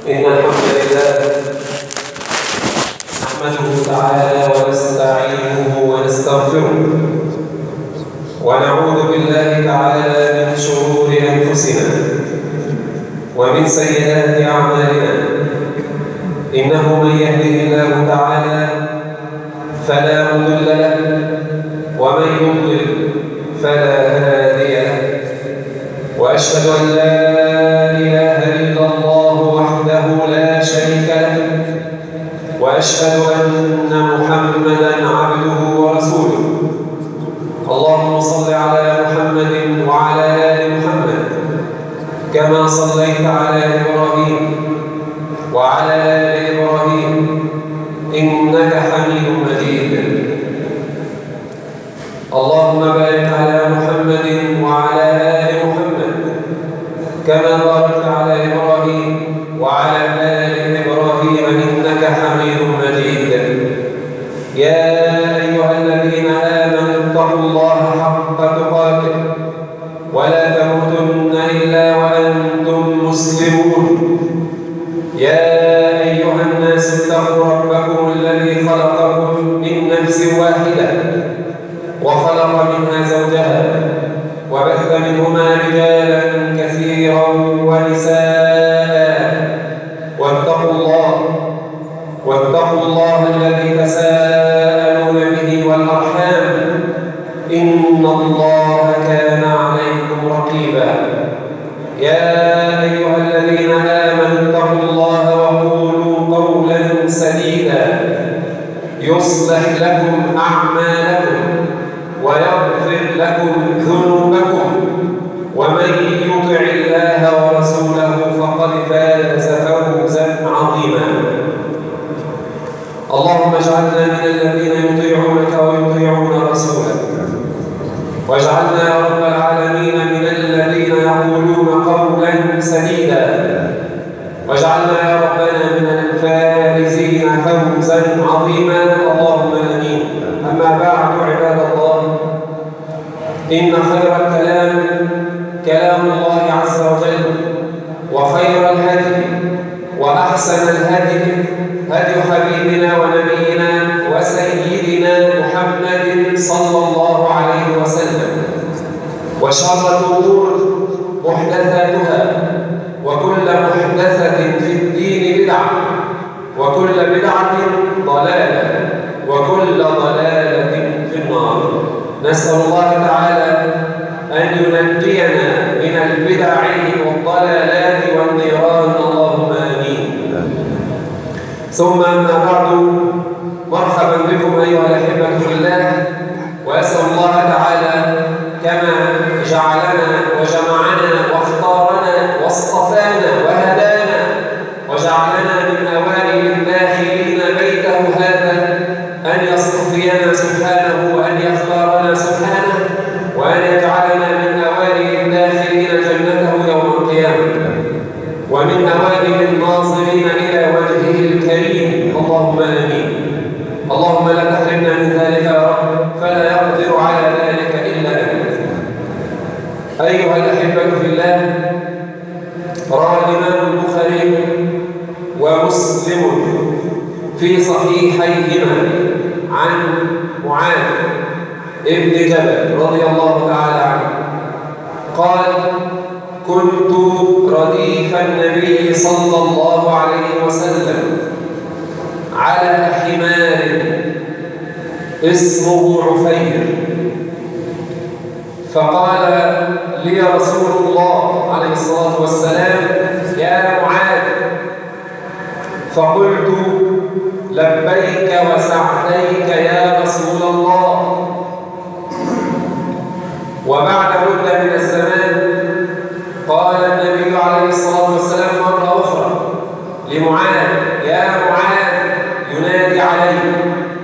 إن الحمد لله نحمده تعالى ونستعينه ونستغفره ونعوذ بالله تعالى من شرور أنفسنا ومن سيئات أعمالنا إنه من يهده الله تعالى فلا مضل له ومن يضلل فلا هادي له وأشهد أن لا إله إلا الله وحده لا شريك له وأشهد أن محمدا عبده ورسوله اللهم صل على محمد وعلى آل محمد كما صليت على إبراهيم وعلى آل إبراهيم إنك حميد مجيد اللهم بارك على محمد وعلى آل محمد كما باركت على إبراهيم وعلى آل إبراهيم إنك حميد مجيد يا أيها الذين آمنوا اتقوا الله حق تقاته ولا تموتن إلا وأنتم مسلمون يا أيها الناس اتقوا ربكم الذي خلقكم من نفس واحدة وخلق منها زوجها وبث منهما رجالا كثيرا ونساء واتقوا الله واتقوا الله الذي تساءلون به والأرحام إن الله كان عليكم رقيبا يا أيها الذين آمنوا اتقوا الله وقولوا قولا سديدا يصلح لكم أعمالكم ويغفر لكم ذنوبكم ومن يطع الله ورسوله فقد فاز فوزا عظيما اللهم اجعلنا من الذين يطيعونك ويطيعون رسولك واجعلنا يا رب العالمين من الذين يقولون قولا سديدا واجعلنا يا ربنا من الفائزين فوزا عظيما اللهم امين اما بعد عباد الله ان خير الكلام كلام الله عز وجل وخير الهدي واحسن الهدي هدي حبيبنا ونبينا وسيدنا محمد صلى الله عليه وسلم وشر الامور محدثاتها وكل محدثه في الدين بدعه وكل بدعه ضلاله وكل ضلاله في النار نسال الله تعالى ان ينجينا من البدع والضلالات والنيران اللهم امين ثم أما بعد مرحبا بكم أيها الأحبة في الله وأسأل الله تعالى كما جعلنا وجمعنا واختارنا واصطفانا وهدانا وجعلنا من أوائل الداخلين بيته هذا أن يصطفينا سبحانه وأن يختارنا سبحانه وأن يجعلنا من أوائل الداخلين جنته يوم القيامة ومن أوائل الناظرين إلى وجهه الكريم اللهم آمين اللهم لا تحرمنا من ذلك يا رب فلا يقدر على ذلك إلا أنت أيها الأحبة في الله روى الإمام البخاري ومسلم في صحيحيهما عن معاذ ابن جبل رضي الله تعالى عنه قال كنت رديف النبي صلى الله عليه وسلم على حمار اسمه عفير فقال لي رسول الله عليه الصلاة والسلام يا معاذ فقلت لبيك وسعديك يا رسول الله وبعد مدة من الزمان قال النبي عليه الصلاة والسلام مرة أخرى لمعاذ يا معاذ ينادي عليه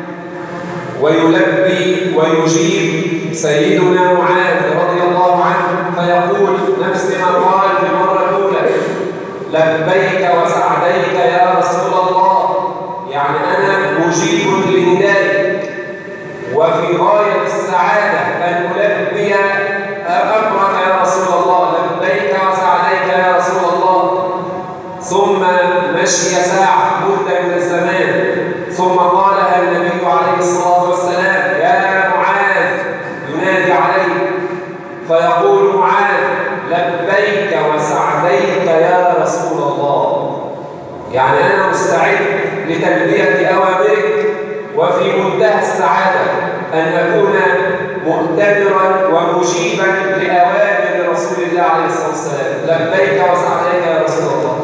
ويلبي ويجيب سيدنا معاذ رضي الله عنه فيقول نفس ما قال في المرة الأولى لبيك وسعديك يا رسول الله يعني أنا مجيب لندائك وفي غاية السعادة أن ألبي أمرك يا رسول الله لبيك وسعديك يا رسول الله ثم مشي ساعة مدة من الزمان ثم قالها النبي عليه الصلاة والسلام يا معاذ ينادي عليه فيقول معاذ لبيك وسعديك يا رسول الله يعني أنا مستعد لتلبية أوامرك وفي منتهى السعادة أن أكون مؤتمرا ومجيبا لأوامر رسول الله عليه الصلاة والسلام لبيك وسعديك يا رسول الله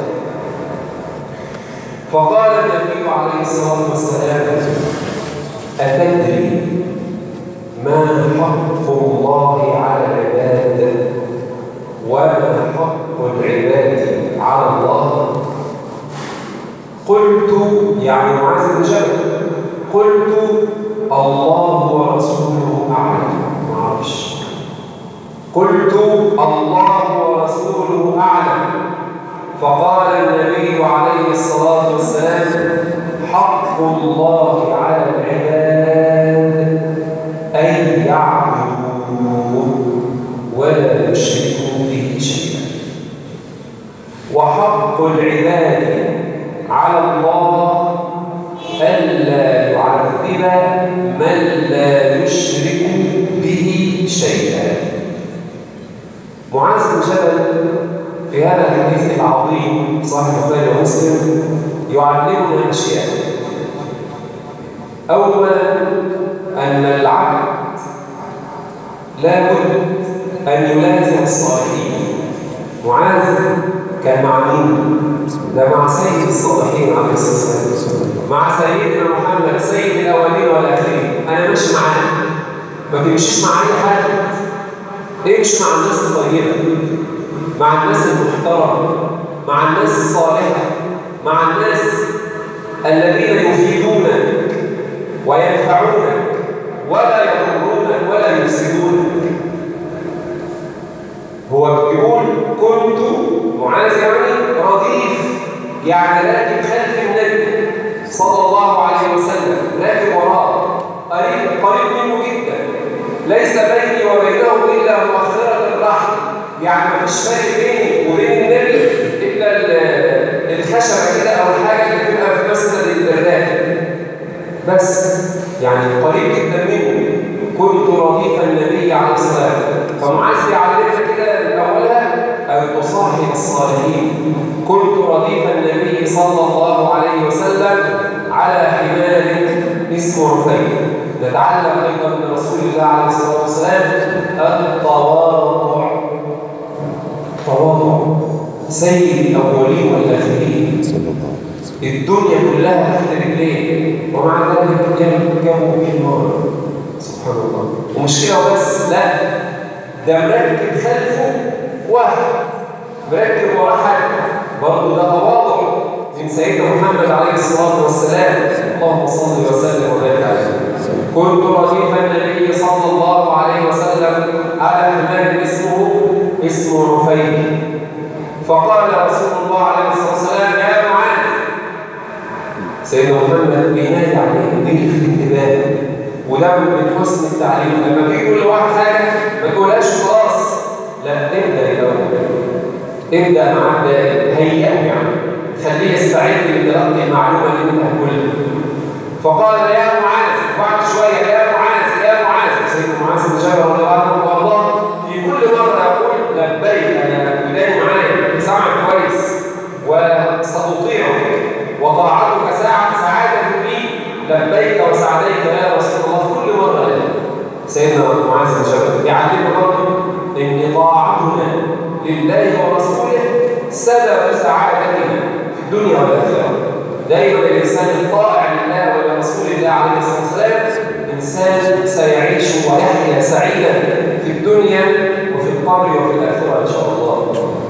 فقال النبي عليه الصلاة والسلام أتدري ما حق الله على العباد وما حق العباد على الله قلت يعني معاذ بن جبل قلت الله ورسوله أعلم ما اعرفش قلت الله ورسوله أعلم فقال النبي عليه الصلاة والسلام حق الله على العباد أن يعبدوه ولا يشركوا به شيئا وحق العباد على الله ألا يعذب من لا يشرك به شيئا معاذ بن جبل في هذا الحديث العظيم صاحب البخاري ومسلم يعلمنا اشياء اولا ان العبد لابد ان يلازم الصالحين معاذ كان مع مين ده مع سيد الصالحين عليه الصلاه والسلام مع سيدنا محمد سيد الاولين والاخرين انا ماشي معاه ما تمشيش مع اي حد امشي مع الناس الطيبه مع الناس المحترمه مع الناس الصالحه مع الناس الذين يفيدونك وينفعونك ولا يضرونك ولا يفسدونك هو بيقول كنت معاذ يعني رديف يعني راكب خلف النبي صلى الله عليه وسلم راكب وراه قريب قريب منه جدا ليس بيني وبينه الا مؤخره الرحل يعني ما فيش فرق بيني وبين النبي الا الخشبه كده او الحاجه اللي بتبقى في مسند الراكب بس يعني قريب جدا منه كنت رديف النبي عليه الصلاه والسلام فمعاذ بيعلمنا كده من اولها ان تصاحب الصالحين كنت رديف النبي صلى الله عليه وسلم على حمار اسمه رفيع نتعلم ايضا من رسول الله عليه الصلاه والسلام التواضع تواضع سيد الاولين والاخرين الدنيا كلها تحت رجليه ومع ذلك كان جابوا به النار سبحان الله ومش كده بس لا ده مركب خلفه واحد مركب وراه حد برضه ده تواضع من سيدنا محمد عليه الصلاه والسلام اللهم صل وسلم وبارك عليه كنت رديف النبي صلى الله عليه وسلم على حمار اسمه اسمه رفيع فقال رسول الله عليه الصلاه والسلام يا معاذ سيدنا محمد بينادي عليه بيلفت الانتباه وده من حسن التعليم لما تيجي تقول لواحد حاجه ما تقولهاش خلاص لا ابدا الاول ابدا معاه هيئه يعني خليه يستعد لتلقي المعلومه اللي انت هتقولها فقال يا معاذ بعد شويه يا معاذ يا معاذ سيدنا معاذ بن جبل رضي الله عنه وارضاه في كل مره يقول لبيك انا وداني معايا سامعك كويس وساطيعك وطاعتك ساعه سعاده لي لبيك وسعديك يا رسول الله في كل مره لك سيدنا معاذ بن جبل يعلمنا برضه ان طاعتنا لله ورسوله سبب سعادتنا في الدنيا والاخره دائما الانسان الطائع لله ولرسول الله عليه الصلاه والسلام انسان سيعيش ويحيا سعيدا في الدنيا وفي القبر وفي الاخره ان شاء الله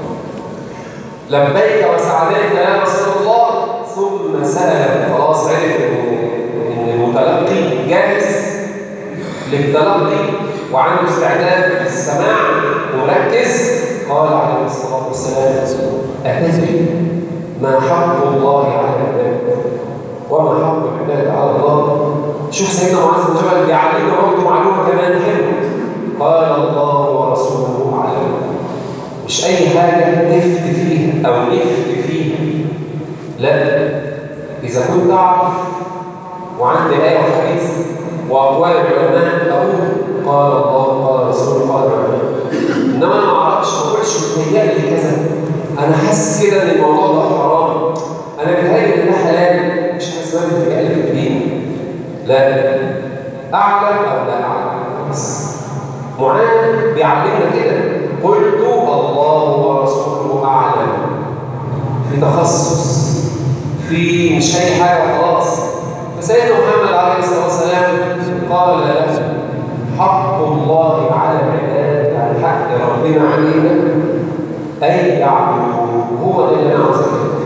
لبيك وسعديك يا رسول الله ثم سال خلاص عرف ان المتلقي جاهز للتلقي وعنده استعداد للسماع ومركز قال عليه الصلاه والسلام اتدري ما حق الله على العباد وما حق العباد على الله شوف سيدنا معاذ بن جبل بيعلمنا برضه معلومه كمان حلوه قال الله ورسوله اعلم مش اي حاجه نفت فيها او نفت فيها لا إذا كنت أعرف وعندي آية وحديث وأقوال العلماء أقول قال الله قال رسول قال العلماء إنما أنا ما أعرفش ما أقولش متهيألي كذا أنا حاسس كده إن الموضوع ده حرام أنا بتهيألي إن ده حلال مش حاسس إن أنا متهيألي في الدين لا أعلم أو لا أعلم بس معاذ بيعلمنا كده قلت الله ورسوله أعلم في تخصص في مش أي حاجة خلاص فسيدنا محمد عليه الصلاة والسلام قال له حق الله على العباد يعني حق ربنا علينا أن يعبدوه هو ده اللي أنا عاوز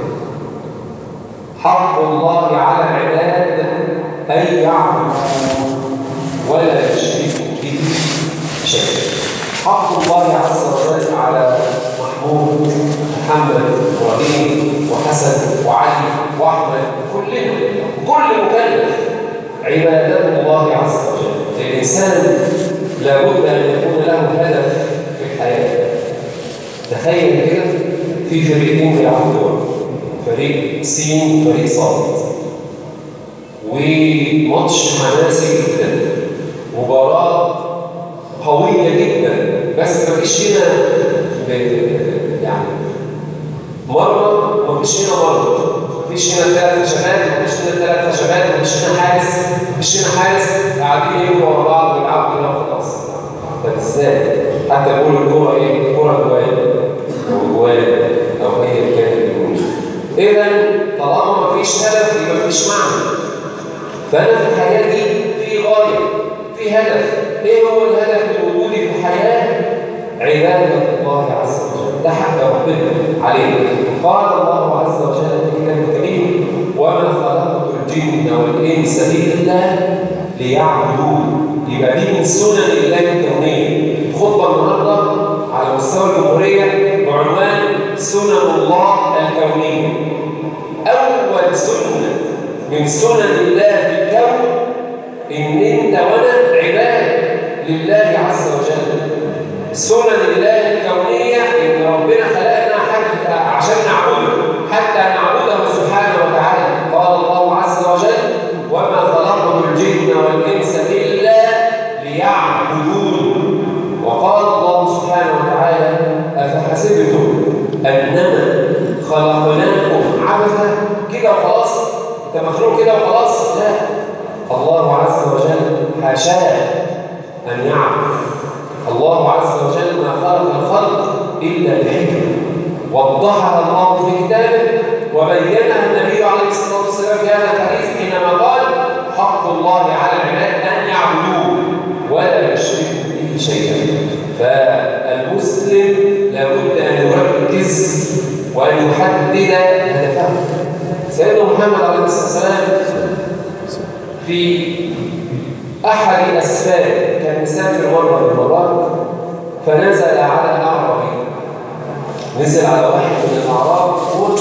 حق الله على العباد أن يعبدوه ولا يشركوا به شيئا حق الله عز وجل على محمود محمد وابراهيم وحسن وعلي واحمد كلنا كل مكلف عباده الله عز وجل الانسان لابد ان يكون له هدف في الحياه تخيل كده في فريقين بيلعبوا فريق سين وفريق صاد وماتش حماسي جدا مباراه قويه جدا بس مفيش هنا يعني مرة مفيش هنا مرة مفيش هنا ثلاث شباب مفيش هنا ثلاث شباب مفيش هنا حارس مفيش هنا حارس قاعدين يجروا ورا بعض ويلعبوا كده وخلاص طب ازاي؟ حتى بيقولوا الكورة ايه؟ كورة جوال او جوال او ايا كان بيقولوا اذا طالما مفيش هدف يبقى مفيش معنى فانا في الحياة دي في غاية في هدف ايه هو الهدف من وجودي في الحياة؟ عبادة الله عز وجل ده حق ربنا عليه قال الله عز وجل في كتابه الكريم وما خلقت الجن والإنس إلا ليعبدون يبقى دي من سنن الله الكونية الخطبة النهاردة على مستوى الجمهورية بعنوان سنن الله الكونية أول سنة من سنن الله في الكون إن أنت وأنا عباد لله عز وجل سنن الله الكونية إن ربنا خلقنا حتى عشان نعبده حتى نعبده سبحانه وتعالى قال الله عز وجل وما خلقت الجن والإنس إلا ليعبدون وقال الله سبحانه وتعالى أفحسبتم أنما خلقناكم عبثا كده وخلاص أنت مخلوق كده وخلاص لا الله عز وجل حاشاه أن يعبد الله عز وجل ما خلق الخلق إلا بحكمة وضحها الله في كتابه وبينها النبي عليه الصلاة والسلام في هذا الحديث حينما قال حق الله على العباد أن يعبدوه ولا يشركوا به شيئا فالمسلم لابد أن يركز وأن يحدد هدفه سيدنا محمد عليه الصلاة والسلام في أحد الأسفار كان مسافر مرة من المرات فنزل على أعرابي نزل على واحد من الأعراب هو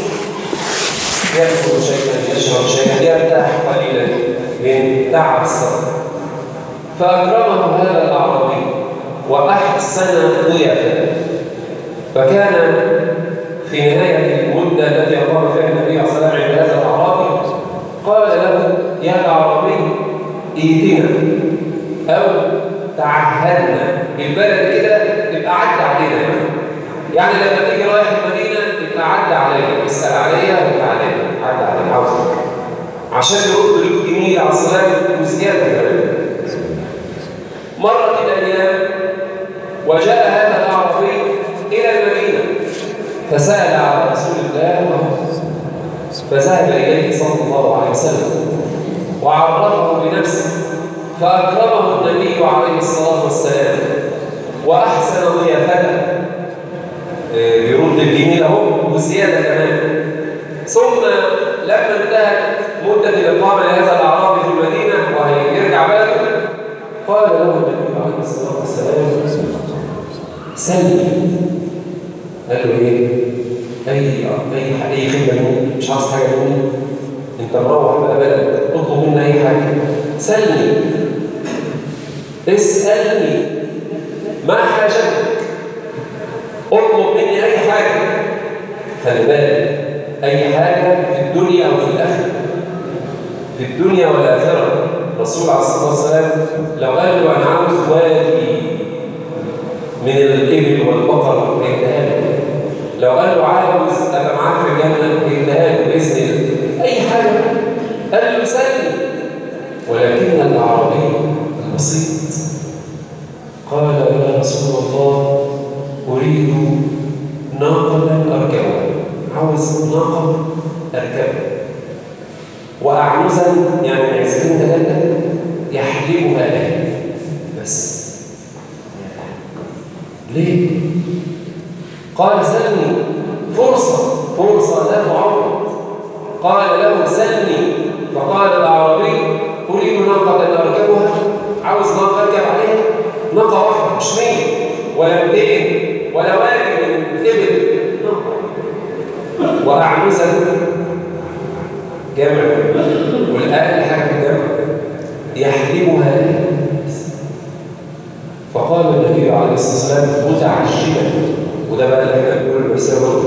يأكل شيئا يشرب شيئا يرتاح قليلا من تعب السفر فأكرمه هذا الأعرابي وأحسن ضيافه فكان في نهاية المدة التي أقام فيها النبي صلى الله عليه وسلم عند هذا الأعرابي قال له يا الأعرابي ايدينا او تعهدنا البلد كده تبقى عدى علينا يعني لما تيجي رايح المدينه تبقى عدى عليا اسال عليا وتعالى عدى عليا عاوز عشان يرد لك جميل على الصلاه وزياده كمان مرت الايام وجاء هذا الاعرابي الى المدينه فسال على رسول الله فذهب اليه صلى الله عليه وسلم وعرفه بنفسه فأكرمه النبي عليه الصلاة والسلام وأحسن ضيافته يرد الجميل اهو وزيادة كمان ثم لما انتهت مدة الإقامة لهذا الأعرابي في المدينة وهيرجع بلده قال له النبي عليه الصلاة والسلام سلم قال له ايه؟ أي أي أي خدمة مني مش عاوز حاجة مني انت مروح بقى بلد اطلب مني اي حاجه سلني اسالني ما حاجتك اطلب مني اي حاجه خلي بالك أي حاجة في الدنيا أو في الآخرة في الدنيا والآخرة الرسول عليه الصلاة والسلام لو قال له أنا عاوز وادي من الإبل والبقر هيديها له لو قال له عاوز أبقى معاك في الجنة هيديها له بإذن الله أي حاجة قال له سلم ولكن الأعرابي البسيط قال يا رسول الله أريد ناقة أركبها عاوز ناقة أركبها وأعوزا يعني عزتين ثلاثة يحلبها له بس ليه؟ قال سلني فرصة فرصة لا تعوض قال له سلني فقال الأعرابي أريد ناقة أركبها عاوز ناقة أركب عليها ناقة واحدة مش مية ولا 200 ولا واحد من الإبل وأعوزا جمع والآن حاجة جمع يحلبها له فقال النبي عليه الصلاة والسلام متعجبا وده بقى اللي احنا بنقول المساوي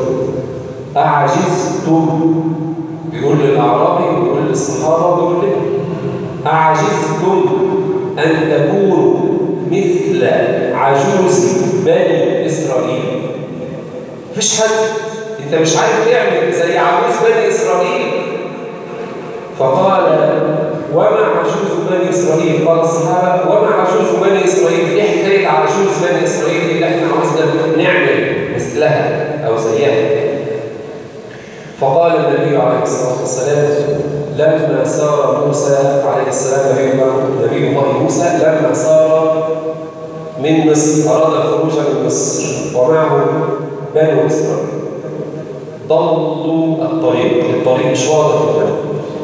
أعجزتم بيقول للأعرابي بيقول للصحابة بيقول لهم أعجزتم أن تكونوا مثل عجوز بني إسرائيل مفيش حد أنت مش عارف تعمل زي عجوز بني إسرائيل فقال وما عجوز بني إسرائيل قال الصحابة وما عجوز بني إسرائيل إيه حكاية عجوز بني إسرائيل اللي احنا عاوزنا نعمل مثلها أو زيها فقال النبي عليه الصلاة والسلام لما سار موسى عليه السلام نبي الله موسى لما سار من مصر أراد الخروج من مصر ومعه بنو إسرائيل ضلوا الطريق الطريق مش واضح قدامه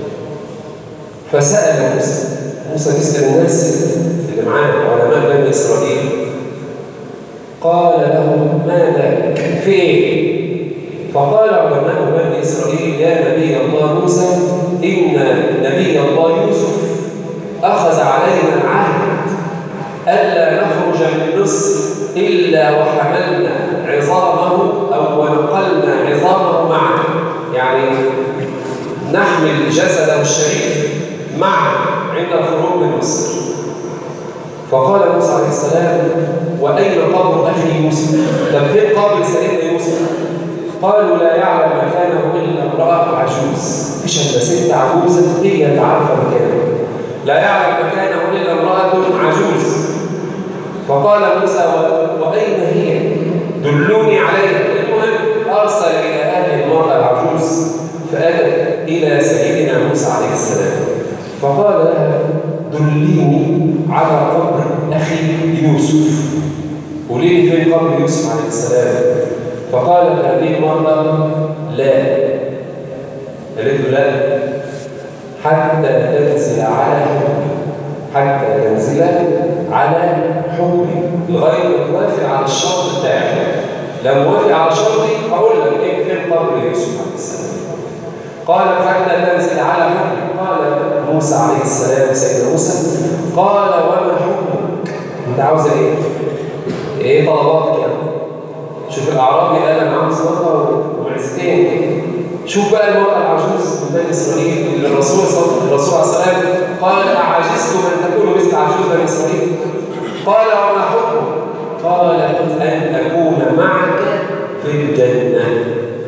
فسأل موسى موسى يسأل الناس اللي معاه علماء بني إسرائيل قال لهم ما ذاك في ايه فقال علماء بني إسرائيل يا نبي الله موسى إن نبي الله يوسف أخذ علينا العهد ألا نخرج من مصر إلا وحملنا عظامه أو ونقلنا عظامه معه يعني نحمل جسده الشريف معه عند الخروج من مصر فقال موسى عليه السلام وأين قبر أخي يوسف؟ طب فين قبر سيدنا يوسف؟ قالوا لا يعلم مكانه إلا امرأة عجوز مفيش إلا ست عجوزة هي اللي عارفة مكانه لا يعلم مكانه إلا امرأة عجوز فقال موسى وأين هي؟ دلوني عليها المهم أرسل إلى هذه المرأة العجوز فأتت إلى سيدنا موسى عليه السلام فقال لها دليني على قبر أخي يوسف قولي لي فين قبر يوسف عليه السلام فقالت هذه المرأة لا قالت له لا حتى تنزل على حبي حتى تنزل على حبي لغاية ما توافق على الشرط بتاعي لو موافق على شرطي هقول لك ايه فين قبر يوسف عليه السلام قالت حتى تنزل على حبي قال موسى عليه السلام سيدنا موسى قال وما حكمك انت عاوزه ايه ايه طلباتك يعني شوف الاعرابي قال انا عاوز نقطه ومعزتين شوف بقى المرأة العجوز من بني إسرائيل اللي الرسول صلى الرسول عليه السلام قال أعجزتم أن تكونوا مثل عجوز بني إسرائيل قال وما حكمه قال أن أكون معك في الجنة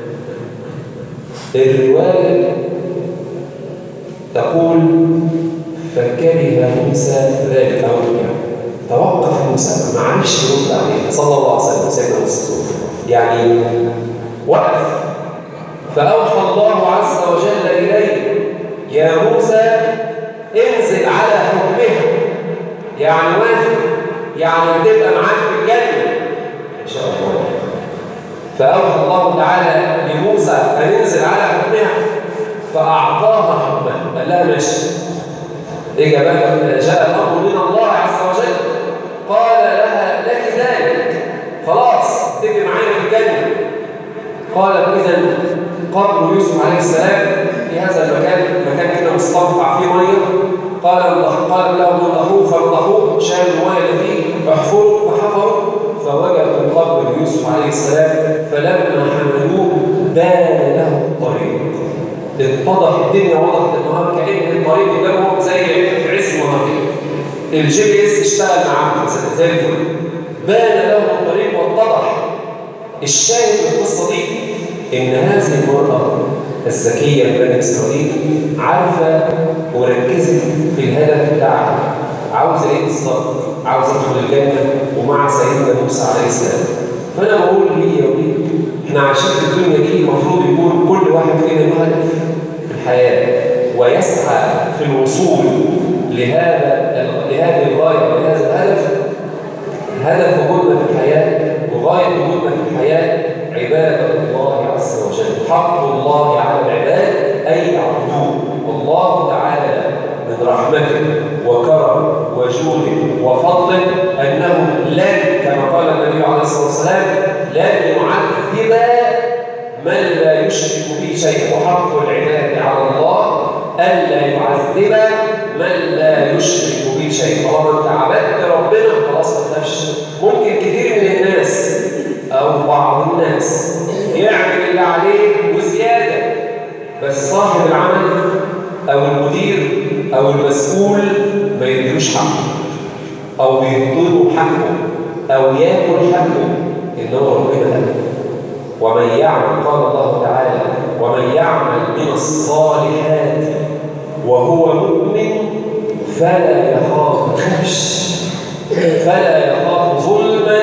الرواية تقول فكره موسى ذلك أو توقف موسى ما عادش يرد عليه صلى الله عليه وسلم سيدنا موسى يعني وقف فأوحى الله عز وجل إليه يا موسى انزل على حكمها يعني وافق يعني هتبقى معاك في الجنة إن شاء الله فأوحى الله تعالى لموسى أن ينزل على حكمها فأعطاها حكمها قال لها ماشي إيه بقى جاء الأمر من الله عز وجل قال لها لك ذلك خلاص تبقي معايا في الجنة قالت إذا قبر يوسف عليه السلام في هذا المكان مكان كده مستنقع فيه ميه قال قال لهم انضحوه فانضحوه شالوا الميه اللي فيه احفروا فحفروا فوجدوا قبر يوسف عليه السلام فلما حملوه بان له الطريق اتضح الدنيا وضحت النهار كأن الطريق قدامهم زي في عز النهار الجي بي اس اشتغل معاهم مثلا زي الفل بان لهم الطريق واتضح الشاهد من القصه دي ان هذه المراه الذكيه من بني اسرائيل عارفه وركزت في الهدف بتاعها عاوزه ايه بالظبط؟ عاوزه تدخل الجنه ومع سيدنا موسى عليه السلام فانا بقول ليا وليك احنا عايشين في الدنيا دي المفروض يكون كل واحد فينا له هدف في الحياه ويسعى في الوصول لهذا لهذه الغايه ولهذا الهدف هدف وجودنا في الحياه وغايه وجودنا في الحياه عباده الله عز وجل حق الله على العباد اي عبدوه والله تعالى من رحمته وكرم وجوده وفضله انه لن كما قال النبي عليه الصلاه والسلام لن يعذب من لا يشرك به شيئا وحق العباد على الله الا يعذب من لا يشرك به شيئا طالما انت عبدت ربنا خلاص ما تخافش ممكن كتير من الناس او بعض الناس يعمل اللي عليه وزياده بس صاحب العمل او المدير او المسؤول ما يديلوش حقه او بيديله حقه او ياكل حقه ان هو ربنا قال ومن يعمل قال الله تعالى ومن يعمل من الصالحات وهو مؤمن فلا يخاف خفش فلا يخاف ظلما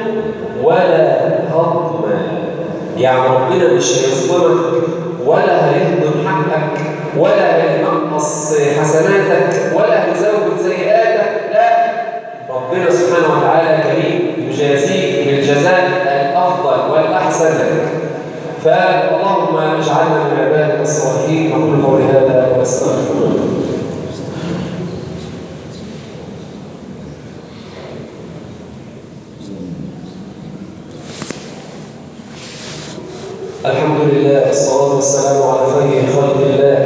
ولا هضما يعني ربنا مش هيظلمك ولا هيهضم حقك ولا هينقص حسناتك ولا هيزود سيئاتك لا ربنا سبحانه وتعالى كريم يجازيك بالجزاء الافضل والاحسن لك فاللهم اجعلنا من عبادك الصالحين اقول قولي هذا واستغفر الله الحمد لله والصلاة والسلام على خير خلق الله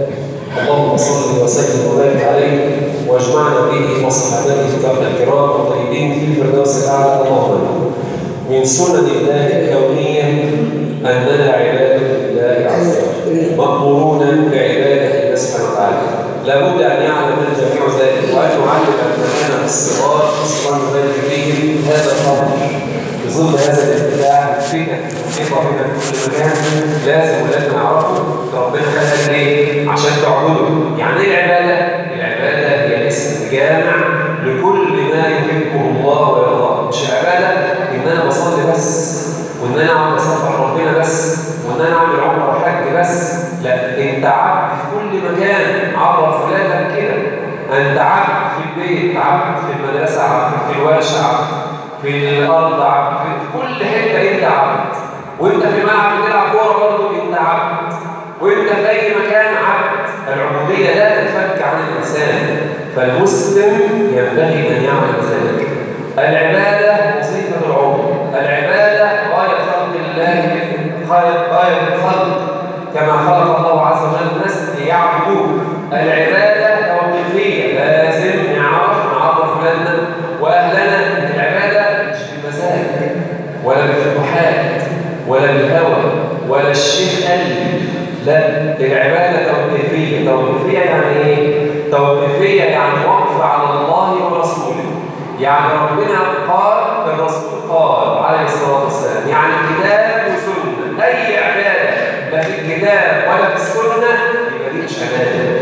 اللهم صل وسلم وبارك عليه واجمعنا به وصحبه الكرام الطيبين في الفردوس الاعلى اللهم من سنن الله الكونيه اننا عباد لله عز وجل مامورون بعباده الله سبحانه وتعالى لابد ان يعلم الجميع ذلك وان نعلم ابنائنا في الصغار الصغار ذلك فيهم هذا الامر في ظل هذا الابتداع الفتن الثقه هنا في كل مكان لازم ولازم نعرفه ربنا خلق ليه؟ عشان تعبده يعني ايه العباده؟ العباده هي اسم جامع لكل ما يحبه الله ويرضاه مش العباده ان انا بصلي بس وان انا اقعد اسبح ربنا بس وان انا اعمل عمره وحج بس لا انت عبد في كل مكان عرف ولادك كده انت عبد في البيت عبد في المدرسه عبد في الورشه عبد في الارض عبد في كل حته انت عبد وانت في الملعب بتلعب كوره برضه انت عبد وانت في اي مكان عبد العبوديه لا تنفك عن الانسان فالمسلم ينبغي ان يعمل ذلك العباده وظيفه العمر العباده غايه خلق الله غايه الخلق كما خلق الله عز وجل الناس ليعبدوه العباده توقيفيه لازم نعرف نعرف ولادنا واهلنا ان العباده مش بالمزاج ولا بالفتوحات ولا بالهوى ولا الشيخ قال لا العباده توقيفيه توقيفيه يعني ايه توقيفيه يعني وقف على الله ورسوله يعني ربنا قال الرسول قال عليه الصلاه والسلام يعني كتاب وسنه اي عباده لا في الكتاب ولا في السنه يبقى دي مش عباده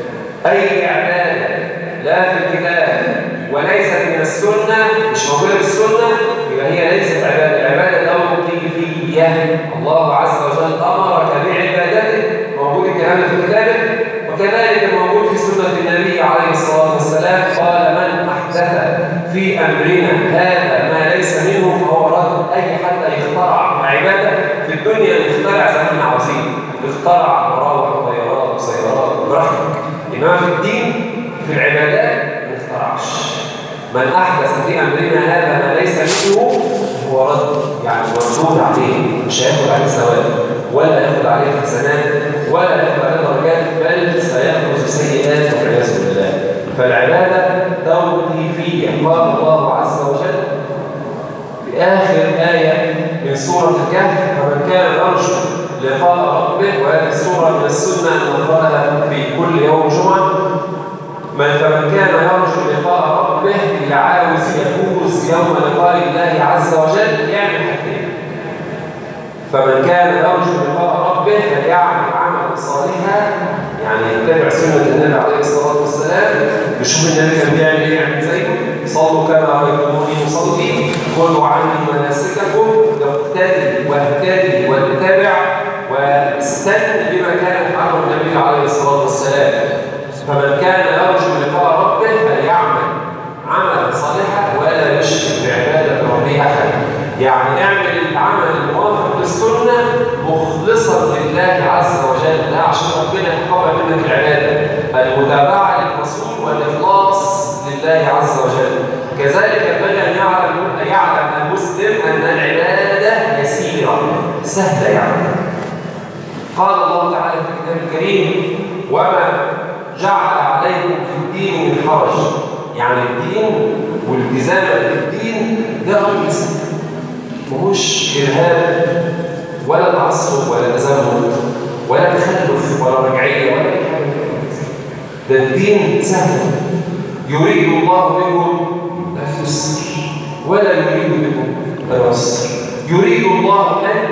اي عباده لا في الكتاب وليست من السنه مش موجوده في السنه يبقى هي ليست عباده العباده توقيفيه الله عز وجل امرك بعبادته موجود الكلام في كتابه وكذلك موجود في سنه النبي عليه الصلاه والسلام قال من احدث في امرنا هذا ما ليس منه فهو رد اي حد يخترع عباده في الدنيا يخترع زي ما احنا عاوزين اخترع مراوح وطيارات وسيارات براحتك انما في الدين في العبادات ما اخترعش من احدث في امرنا هذا ما ليس منه هو رد يعني مردود عليه مش هياخد عليه ثواب ولا ياخد عليه حسنات ولا ياخد عليه درجات بل سيأخذ سيئات والعياذ بالله فالعباده توقيفيه قال الله عز وجل في اخر ايه من سوره الكهف فمن كان يرجو لقاء ربه وهذه السورة من السنة أن نقرأها في كل يوم جمعة من فمن كان يرجو لقاء ربه اللي عاوز يفوز يوم لقاء الله عز وجل يعمل حاجتين فمن كان يرجو لقاء ربه فليعمل عملا صالحا يعني يتبع سنة النبي عليه الصلاة والسلام يشوف النبي كان بيعمل ايه يعمل زيه صلوا كما رأيتموني أصلي خذوا عني مناسككم واقتدي واهتدي واتبع واستن بما كان يفعله النبي عليه الصلاة والسلام فمن كان يرجو لقاء ربه فليعمل عملا صالحا ولا يشرك بعبادة ربه أحد يعني اعمل العمل الموافق للسنة مخلصا لله عز وجل لا عشان ربنا يتقبل منك العبادة المتابعة للرسول والإخلاص لله عز وجل كذلك ينبغي أن يعلم يعلم المسلم أن العبادة يسيرة سهلة يعني قال الله تعالى في الكتاب الكريم وما جعل عليكم في الدين من حرج يعني الدين والالتزام بالدين ده امر سهل مهوش ارهاب ولا تعصب ولا تزمت ولا تخلف ولا رجعيه ولا اي حاجه ده الدين سهل يريد الله بكم اليسر ولا يريد بكم العسر يريد الله ان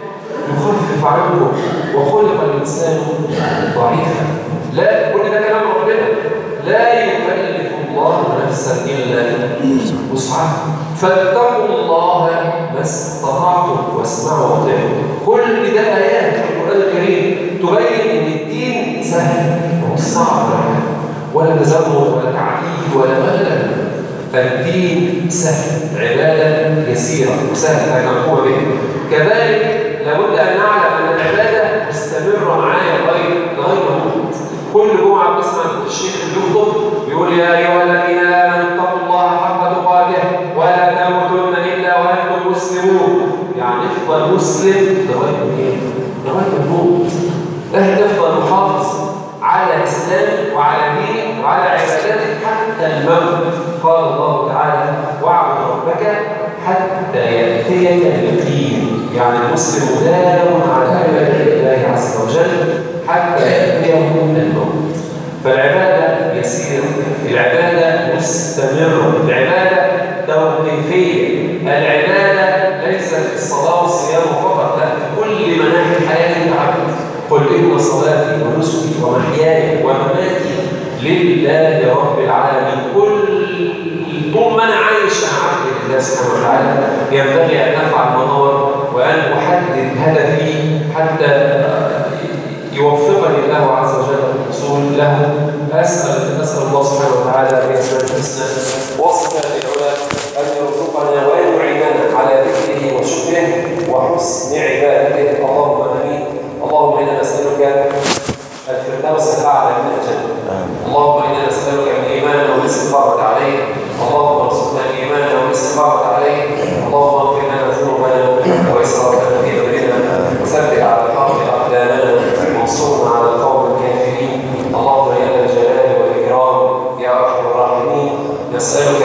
يخفف عنكم وخلق الانسان ضعيفا لا كل ده كلام ربنا لا يكلف الله نفسا الا وسعها فاتقوا الله ما استطعتم واسمعوا واطيعوا كل ده ايات في القران الكريم تبين ان الدين سهل ومش صعب ولا تزمت ولا تعقيد ولا ملل فالدين سهل عباده يسيره وسهله ان نقوم بها كذلك لابد ان نعلم ان العباده مستمره معايا لغايه لغايه موت كل جمعه بنسمع الشيخ بيخطب بيقول يا ايها الذين امنوا اتقوا الله حق تقاته ولا تموتن الا وانتم مسلمون يعني افضل مسلم لغايه ايه؟ لغايه الموت لازم تفضل محافظ على اسلامك وعلى دينك وعلى عباداتك حتى الموت قال الله تعالى واعبد ربك حتى ياتيك اليقين يعني المسلم دائم على عباده الله عز وجل حتى ياتيه الموت فالعباده يسيره العباده مستمره العباده توقيفيه العباده ليست الصلاه والصيام فقط لا في كل مناحي الحياه انت عبد قل ان صلاتي ونسكي ومحياي ومماتي لله رب العالمين كل طول ما انا عايش انا عبد لله سبحانه وتعالى ينبغي ان افعل منار وان احدد هدفي حتى يوفقني الله عز وجل الوصول له اسال اسال الله سبحانه وتعالى باسماء الحسنى وصفات العلا ان يرزقنا وان يعيننا على ذكره وشكره وحسن عبادته اللهم امين اللهم انا نسالك الفردوس الاعلى من الجنه اللهم انا نسالك الايمان والاستقامه عليه اللهم ارزقنا الايمان والاستقامه عليه اللهم اغفر لنا ذنوبنا واسرافنا في امرنا وثبت على الحق اقدامنا وانصرنا على القوم الكافرين اللهم يا ذا الجلال والاكرام يا ارحم الراحمين نسالك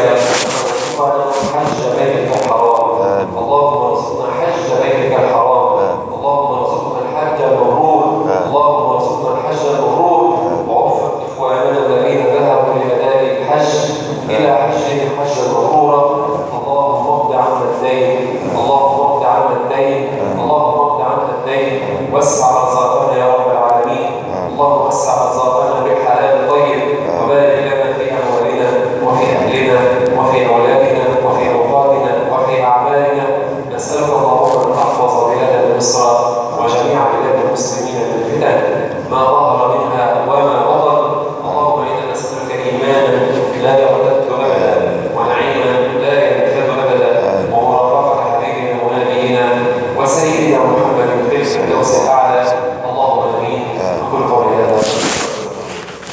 حج بيتك الحرام اللهم ارزقنا حج بيتك الحرام اللهم ارزقنا الحج المبرور اللهم ارزقنا الحج المبرور ووفق اخواننا الذين ذهبوا لاداء الحج الى حجهم حجا مبرورا اللهم اقض عنا الدين اللهم اقض عنا الدين اللهم اقض عنا الدين وسع رزقنا يا رب العالمين اللهم وسع رزقنا بالحلال الطيب وبارك لنا في اموالنا وفي اهلنا وفي اولادنا وفي اوقاتنا وفي اعمالنا نسالك اللهم ان تحفظ بلاد مصر وجميع بلاد المسلمين من الفتن